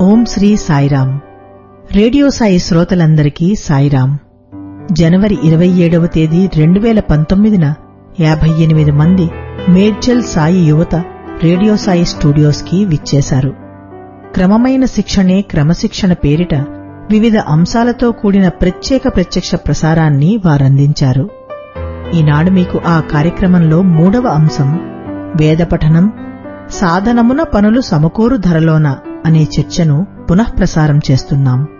ఓం Shri Sairam radio Sai శ్రోతలందరికీ సాయిరాం జనవరి ఇరవై ఏడవ తేదీ రెండు వేల పంతొమ్మిదిన యాభై ఎనిమిది మంది మేడ్చల్ సాయి యువత రేడియో సాయి స్టూడియోస్కి విచ్చేశారు క్రమమైన శిక్షణే క్రమశిక్షణ పేరిట వివిధ అంశాలతో కూడిన ప్రత్యేక ప్రత్యక్ష ప్రసారాన్ని వారందించారు ఈనాడు మీకు ఆ కార్యక్రమంలో మూడవ అంశం వేదపఠనం సాధనమున పనులు సమకూరు ధరలోన అనే చర్చను పునఃప్రసారం చేస్తున్నాం